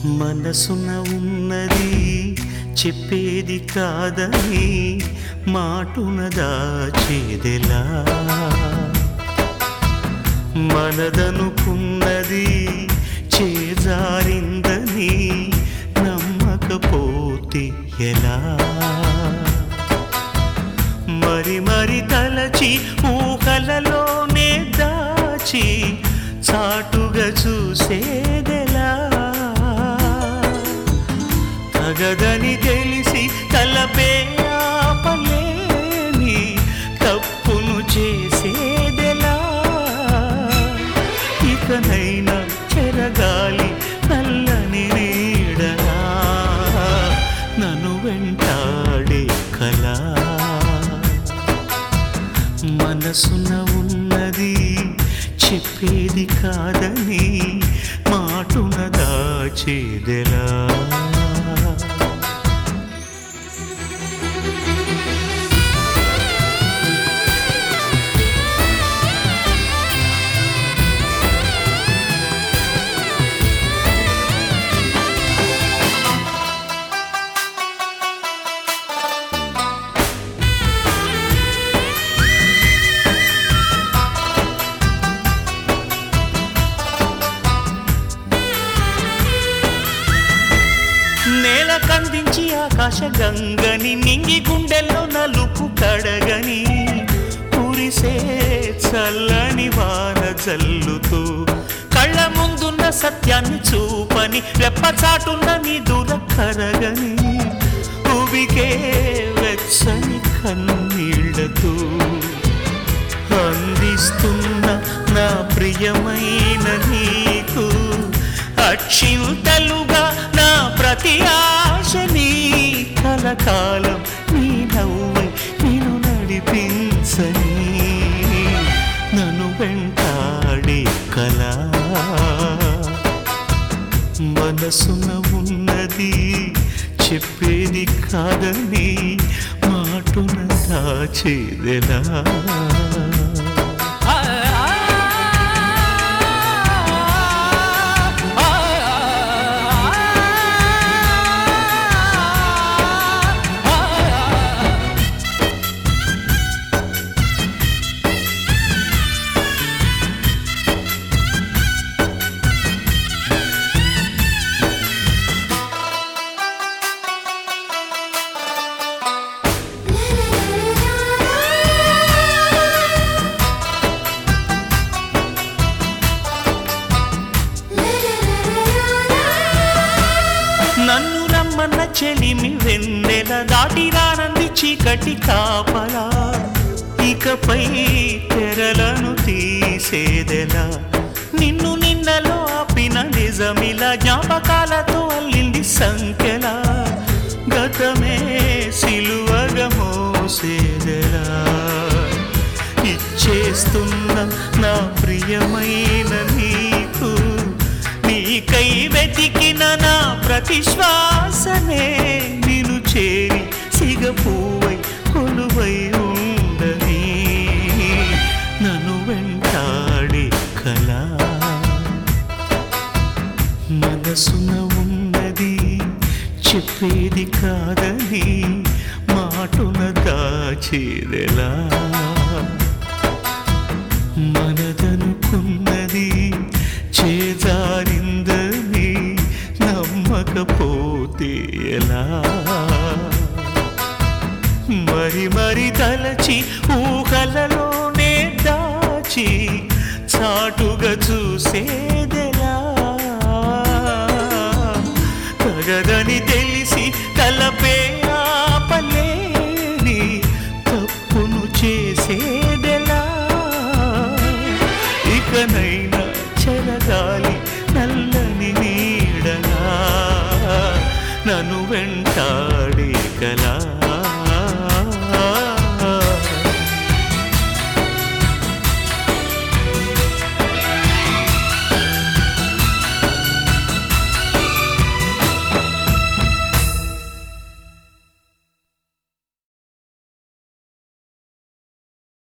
మనసున ఉన్నది చెప్పేది కాదని మాటున దాచేదెలా మనదనుకున్నది చేజారిందని నమ్మకపోతే ఎలా మరి మరి తలచి ఊహలలోనే దాచి చాటుగా చూసేదెలా తగదని తెలిసి తలపే ఆపలేని తప్పును చేసేదెలా ఇకనైనా చెరగాలి నల్లని నీడలా నన్ను వెంటాడే కళ మనసున ఉన్నది చెప్పేది కాదని మాటున దాచేదెలా నేల కందించి ఆకాశ గంగని నింగి గుండెల్లో నలుపు కడగని కురిసే చల్లని వాన జల్లుతూ కళ్ళ ముందున్న సత్యాన్ని చూపని రెప్పచాటున్న నీ దూర కరగని ఉబికే వెచ్చని కన్నీళ్లతో అందిస్తున్న నా ప్రియమైన నీకు అక్షింతలుగా నా ప్రతి ఆశని కలకాలం నీ నవ్వై నేను నడిపించని నన్ను వెంటాడే కళ మనసున ఉన్నది చెప్పేది కాదని మాటున దాచేదెలా నన్ను రమ్మన్న చెలిమి వెన్నెల దాటి రానంది చీకటి కాపలా ఇకపై తెరలను తీసేదెలా నిన్ను నిన్నలో ఆపిన నిజమిలా జ్ఞాపకాలతో అల్లింది సంఖ్యలా గతమే సిలువగా మోసేదెలా ఇచ్చేస్తున్న నా ప్రియమైన నీకు నీకై వెతికిన నా ప్రతి శ్వాసనే నిన్ను చేరి సిగపువై కొలువై ఉండని నన్ను వెంటాడే కళ మనసున ఉన్నది చెప్పేది కాదని మాటున దాచేదెలా మనదనుకున్నది చేజారిందని నమ్మకపోతే ఎలా మరి మరి తలచి ఊహలలోనే దాచి చాటుగా చూసేదెలా తగదని తెలిసి తలపే ఆపలేని తప్పును చేసేదెలా ఇకనైనా చెరగాలి నల్లని నీడలా నన్ను వెంటాడే కలా